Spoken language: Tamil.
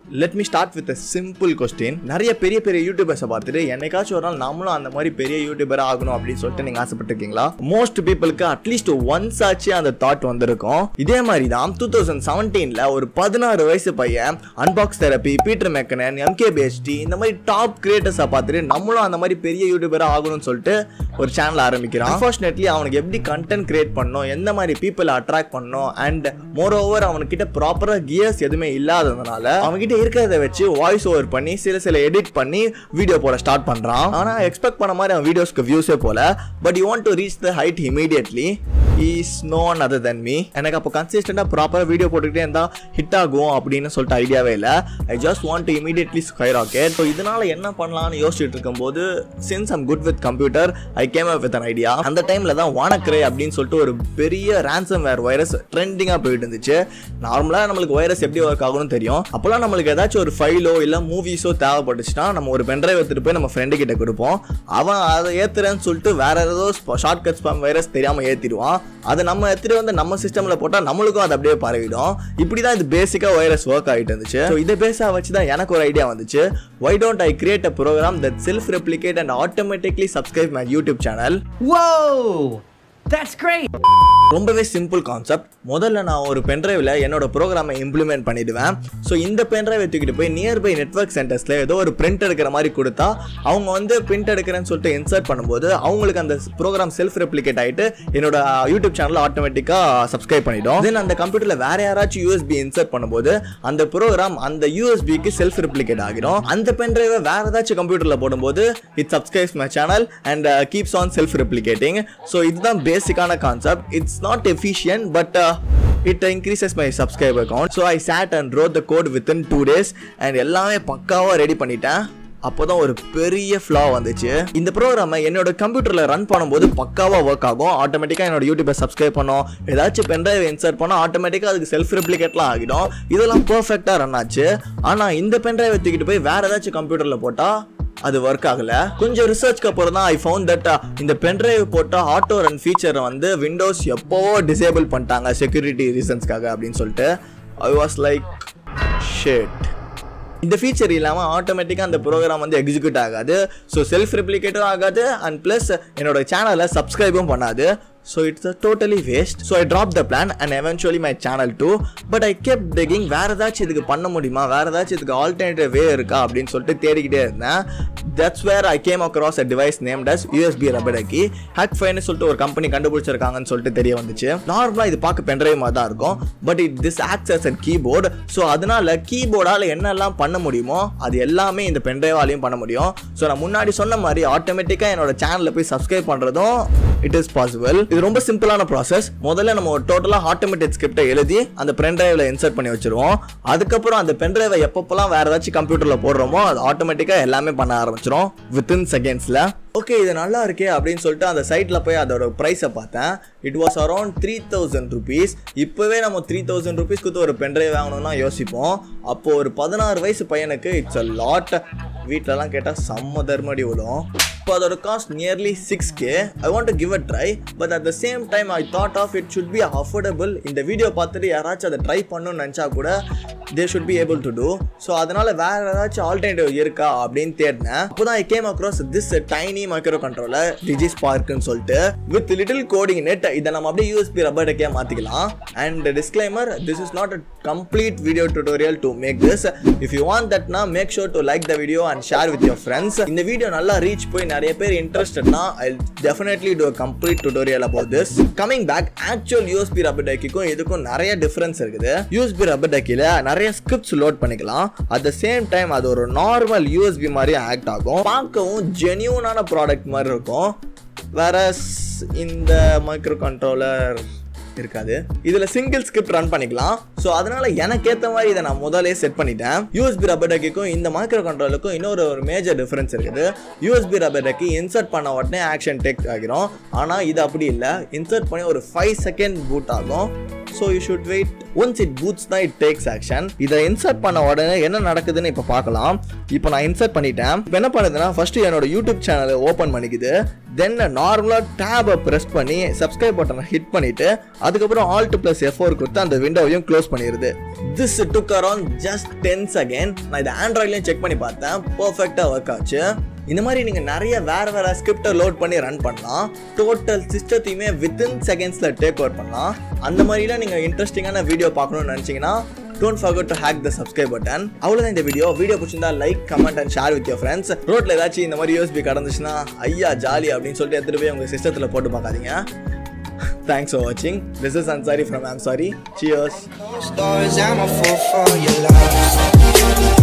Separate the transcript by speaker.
Speaker 1: Let me start with simple question நிறைய பெரிய பெரிய யூடியூபர்ஸை பார்த்துட்டு என்னைக்காச்சும் ஒரு நாள் நம்மளும் அந்த மாதிரி பெரிய யூடியூபர் ஆகணும் அப்படின்னு சொல்லிட்டு நீங்க ஆசைப்பட்டிருக்கீங்களா மோஸ்ட் பீப்புளுக்கு அட்லீஸ்ட் ஒன்ஸ் ஆச்சு அந்த தாட் வந்திருக்கும் இதே மாதிரி தான் டூ தௌசண்ட் செவன்டீன்ல ஒரு பதினாறு வயசு பையன் unbox therapy Peter McKinnon MKBHD இந்த மாதிரி டாப் கிரியேட்டர்ஸை பார்த்துட்டு நம்மளும் அந்த மாதிரி பெரிய யூடியூபராக ஆகணும்னு சொல்லிட்டு ஒரு சேனல் ஆரம்பிக்கிறான் அன்ஃபார்ச்சுனேட்லி அவனுக்கு எப்படி கண்டென்ட் கிரியேட் பண்ணணும் எந்த மாதிரி பீப்புளை அட்ராக்ட் பண்ணணும் அண்ட் மோர் ஓவர் அவன்கிட்ட ப்ராப்பராக கியர்ஸ் எதுவுமே இல்லாததுனால அவன்கிட்ட இருக்கிறத வச்சு வாய்ஸ் ஓவர் பண்ணி சில சில எடிட் பண்ணி வீடியோ போட ஸ்டார்ட் பண்ணுறான் ஆனால் எக்ஸ்பெக்ட் பண்ண மாதிரி அவன் வீடியோஸ்க்கு வியூஸே போல but you want to reach the height immediately is none other than me எனக்கு அப்போ கன்சிஸ்டண்டாக ப்ராப்பராக வீடியோ போட்டுக்கிட்டே இருந்தால் ஹிட் ஆகும் அப்படின்னு சொல்லிட்டு ஐடியாவே இல்லை I just want to immediately skyrocket so இதனால என்ன பண்ணலாம்னு யோசிச்சுட்டு இருக்கும்போது since I'm good with computer I came up with an idea அந்த டைமில் தான் வானக்ரே அப்படின்னு சொல்லிட்டு ஒரு பெரிய ரேன்சம் வேர் வைரஸ் ட்ரெண்டிங்காக போயிட்டு இருந்துச்சு நார்மலாக நம்மளுக்கு வைரஸ் எப்படி ஒர்க் ஆகும்னு தெரியும் அப்போல்லாம் நம்மளுக்கு ஏதாச்சும் ஒரு ஃபைலோ இல்லை மூவிஸோ தேவைப்பட்டுச்சுன்னா நம்ம ஒரு பென்ட்ரைவ் எடுத்துட்டு போய் நம்ம ஃப்ரெண்டு கிட்ட கொடுப்போம் அவன் அதை ஏத்துறேன்னு சொல்லிட்டு வேற ஏதோ ஷார்ட் கட் ஸ்பாம் வைரஸ் தெரியாமல் ஏற்றிடுவான் அதை நம்ம எடுத்துட்டு வந்து நம்ம சிஸ்டமில் போட்டால் நம்மளுக்கும் அது அப்படியே பரவிடும் இப்படி தான் இது பேசிக்காக வைரஸ் ஒர்க் ஆகிட்டு இருந்துச்சு ஸோ இதை பேஸாக வச்சு தான் எனக்கு ஒரு ஐடியா வந்துச்சு why don't I create a program that self replicate and automatically subscribe my YouTube channel
Speaker 2: Whoa! That's great!
Speaker 1: ரொம்பவே சிம்பிள் கான்செப்ட் முதல்ல நான் ஒரு பென்ட்ரைவில் என்னோட ப்ரோக்ராமை இம்ப்ளிமெண்ட் பண்ணிடுவேன் ஸோ இந்த பென்ட்ரைவை தூக்கிட்டு போய் நியர்பை நெட்ஒர்க் சென்டர்ஸில் ஏதோ ஒரு பிரிண்ட் எடுக்கிற மாதிரி கொடுத்தா அவங்க வந்து பிரிண்ட் எடுக்கிறேன்னு சொல்லிட்டு இன்சர்ட் பண்ணும்போது அவங்களுக்கு அந்த ப்ரோக்ராம் செல்ஃப் ரெப்ளிகேட் ஆகிட்டு என்னோட யூடியூப் சேனல் ஆட்டோமேட்டிக்காக சப்ஸ்கிரைப் பண்ணிடும் தென் அந்த கம்ப்யூட்டரில் வேற யாராச்சும் யூஎஸ்பி இன்சர்ட் பண்ணும்போது அந்த ப்ரோக்ராம் அந்த யூஎஸ்பிக்கு செல்ஃப் ரெப்ளிகேட் ஆகிடும் அந்த பென்ட்ரைவை வேற ஏதாச்சும் கம்ப்யூட்டரில் போடும்போது it subscribes my channel and keeps on self replicating so இதுதான் பேசிக்கான concept it's not efficient but it increases my subscriber count so I sat and wrote the code within two days and எல்லாமே பக்காவாக ரெடி பண்ணிட்டேன் அப்போதான் ஒரு பெரிய ஃப்ளா வந்துச்சு இந்த ப்ரோக்ராமை என்னோட கம்ப்யூட்டரில் ரன் பண்ணும்போது பக்காவாக ஒர்க் ஆகும் ஆட்டோமேட்டிக்காக என்னோட யூடியூப்பை சப்ஸ்கிரைப் பண்ணோம் ஏதாச்சும் பென்ட்ரைவ் இன்சர்ட் பண்ணால் ஆட்டோமேட்டிக்காக அதுக்கு செல்ஃப் ரெப்ளிகேட்லாம் ஆகிடும் இதெல்லாம் பர்ஃபெக்டாக ரன் ஆச்சு ஆனால் இந்த பென்ட்ரைவை தூக்கிட்டு போய் வேற ஏதாச்சும் கம்ப்யூட்டரில் போட்டால் அது ஒர்க் ஆகல கொஞ்சம் ரிசர்ச்க்கு அப்புறம் தான் ஐ ஃபவுண்ட் தட் இந்த பென்ட்ரைவ் போட்ட ஆட்டோ ரன் ஃபீச்சரை வந்து விண்டோஸ் எப்போவோ டிசேபிள் பண்ணிட்டாங்க செக்யூரிட்டி ரீசன்ஸ்க்காக அப்படின்னு சொல்லிட்டு ஐ வாஸ் லைக் ஷேட் இந்த ஃபீச்சர் இல்லாமல் ஆட்டோமேட்டிக்காக அந்த ப்ரோக்ராம் வந்து எக்ஸிக்யூட் ஆகாது ஸோ செல்ஃப் ரெப்ளிகேட்டும் ஆகாது அண்ட் ப்ளஸ் என்னோட சேனலை சப்ஸ்கிரைபும் பண்ணாது so it's a totally waste so I drop the plan and eventually my channel too but I kept digging வேறு ஏதாச்சும் இதுக்கு பண்ண முடியுமா வேறு ஏதாச்சும் இதுக்கு ஆல்டர்னேட்டிவ் வே இருக்கா அப்படின்னு சொல்லிட்டு தேடிக்கிட்டே இருந்தேன் that's where I came across a device name does USB rubber ducky hack ஃபைன்னு சொல்லிட்டு ஒரு கம்பெனி கண்டுபிடிச்சிருக்காங்கன்னு சொல்லிட்டு தெரிய வந்துச்சு நார்மலாக இது பார்க்க பென்ட்ரைவ் மாதிரி தான் இருக்கும் but it this acts as and keyboard so அதனால கீபோர்டால் என்னெல்லாம் பண்ண முடியுமோ அது எல்லாமே இந்த பென்ட்ரைவாலையும் பண்ண முடியும் ஸோ நான் முன்னாடி சொன்ன மாதிரி ஆட்டோமேட்டிக்காக என்னோட சேனலில் போய் சப்ஸ்கிரைப் பண்ணுறதும் இட் இஸ் பாசிபிள் இது ரொம்ப சிம்பிளான ப்ராசஸ் முதல்ல நம்ம ஒரு டோட்டலாக ஆட்டோமேட்டிக் ஸ்கிரிப்டை எழுதி அந்த பென்ட்ரைவில் இன்சர்ட் பண்ணி வச்சிருவோம் அதுக்கப்புறம் அந்த பென்ட்ரைவை எப்பப்போலாம் வேறு ஏதாச்சும் கம்ப்யூட்டரில் போடுறோமோ அது ஆட்டோமேட்டிக்காக எல்லாமே பண்ண ஆரம்பிச்சிரும் வித்தின் செகண்ட்ஸில் ஓகே இது நல்லா இருக்கே அப்படின்னு சொல்லிட்டு அந்த சைட்டில் போய் அதோட ப்ரைஸை பார்த்தேன் it was around three thousand rupees இப்போவே நம்ம த்ரீ தௌசண்ட் ருபீஸ் கொடுத்து ஒரு பென்ட்ரைவ் வாங்கணும்னா யோசிப்போம் அப்போ ஒரு பதினாறு வயசு பையனுக்கு இட்ஸ் அ லாட் வீட்டிலலாம் கேட்டால் செம்ம தர்மடி விடும் இப்போ அதோட cost nearly six K I want to give a try but at the same time I thought of it should be affordable இந்த வீடியோ பார்த்துட்டு யாராச்சும் அதை ட்ரை பண்ணணும்னு நினச்சா கூட they should be able to do so அதனால வேற ஏதாச்சும் ஆல்டர்னேட்டிவ் இருக்கா அப்படின்னு தேடினேன் அப்போ தான் I came across this tiny microcontroller டிஜி ஸ்பார்க்குன்னு சொல்லிட்டு வித் லிட்டில் கோடிங் நெட் இதை நம்ம அப்படியே யூஎஸ்பி ரப்பர்டக்கே மாற்றிக்கலாம் and disclaimer this is not a complete video tutorial to make this if you want தட்னா make sure to like the video and share with your friends இந்த வீடியோ நல்லா ரீச் போய் நிறைய பேர் இன்ட்ரெஸ்டட்னா I definitely do complete tutorial about this coming back actual USB rubber டக்கிக்கும் இதுக்கும் நிறைய டிஃபரன்ஸ் இருக்குது யூஎஸ்பி ரப்பர் டக்கில நிறைய ஸ்கிரிப்ட்ஸ் லோட் பண்ணிக்கலாம் அட் த சேம் டைம் அது ஒரு நார்மல் யூஎஸ்பி மாதிரி ஆக்ட் ஆகும் பார்க்கவும் ஜென்யூனான ப்ராடக்ட் மாதிரி இருக்கும் வேற இந்த மைக்ரோ கண்ட்ரோலர் இருக்காது இதுல சிங்கிள் ஸ்கிரிப்ட் ரன் பண்ணிக்கலாம் ஸோ அதனால எனக்கு ஏற்ற மாதிரி இதை நான் முதலே செட் பண்ணிட்டேன் யூஎஸ்பி ரப்பர் டக்கிக்கும் இந்த மைக்ரோ கண்ட்ரோலுக்கும் இன்னொரு ஒரு மேஜர் டிஃபரன்ஸ் இருக்குது யூஎஸ்பி ரப்பர் டக்கி இன்சர்ட் பண்ண உடனே ஆக்ஷன் டேக் ஆகிரும் ஆனால் இது அப்படி இல்லை இன்சர்ட் பண்ணி ஒரு ஃபைவ் செகண்ட் பூட் ஆகும் so you should wait once it boots தான் இட் டேக்ஸ் ஆக்ஷன் இதை இன்சர்ட் பண்ண உடனே என்ன நடக்குதுன்னு இப்போ பார்க்கலாம் இப்போ நான் இன்சர்ட் பண்ணிட்டேன் இப்போ என்ன பண்ணுதுன்னா ஃபர்ஸ்ட் என்னோட யூடியூப் சேனலை ஓப்பன் பண்ணிக்குது தென் நார்மலாக டேபை ப்ரெஸ் பண்ணி சப்ஸ்கிரைப் பட்டனை ஹிட் பண்ணிட்டு அதுக்கப்புறம் ஆல்ட் ப்ளஸ் எஃப் ஃபோர் கொடுத்து அந்த விண்டோவையும் க்ளோஸ் பண்ணிடுது this took around just ten second நான் இதை ஆண்ட்ராய்ட்லையும் செக் பண்ணி பார்த்தேன் பர்ஃபெக்டாக ஒர்க் ஆச்சு இந்த மாதிரி நீங்கள் நிறைய வேறு வேறு ஸ்கிரிப்டை லோட் பண்ணி ரன் பண்ணலாம் டோட்டல் சிஸ்டத்தையுமே வித்தின் செகண்ட்ஸில் டேக் ஓவர் பண்ணலாம் அந்த மாதிரிலாம் நீங்கள் இன்ட்ரெஸ்டிங்கான வீடியோ பார்க்கணும்னு நினச்சிங்கன்னா don't forget to hack the subscribe button அவ்வளோதான் இந்த வீடியோ வீடியோ பிடிச்சிருந்தா like comment and share with your friends ரோட்டில் ஏதாச்சும் இந்த மாதிரி யூஎஸ்பி கடந்துச்சுன்னா ஐயா ஜாலி அப்படின்னு சொல்லிட்டு எடுத்துகிட்டு போய் உங்கள் சிஸ்டத்தில் போட்டு பார்க்காதீங்க தேங்க்ஸ் ஃபார் வாட்சிங் this is Ansari from I'm sorry cheers
Speaker 3: Stars, I'm a fool for your love.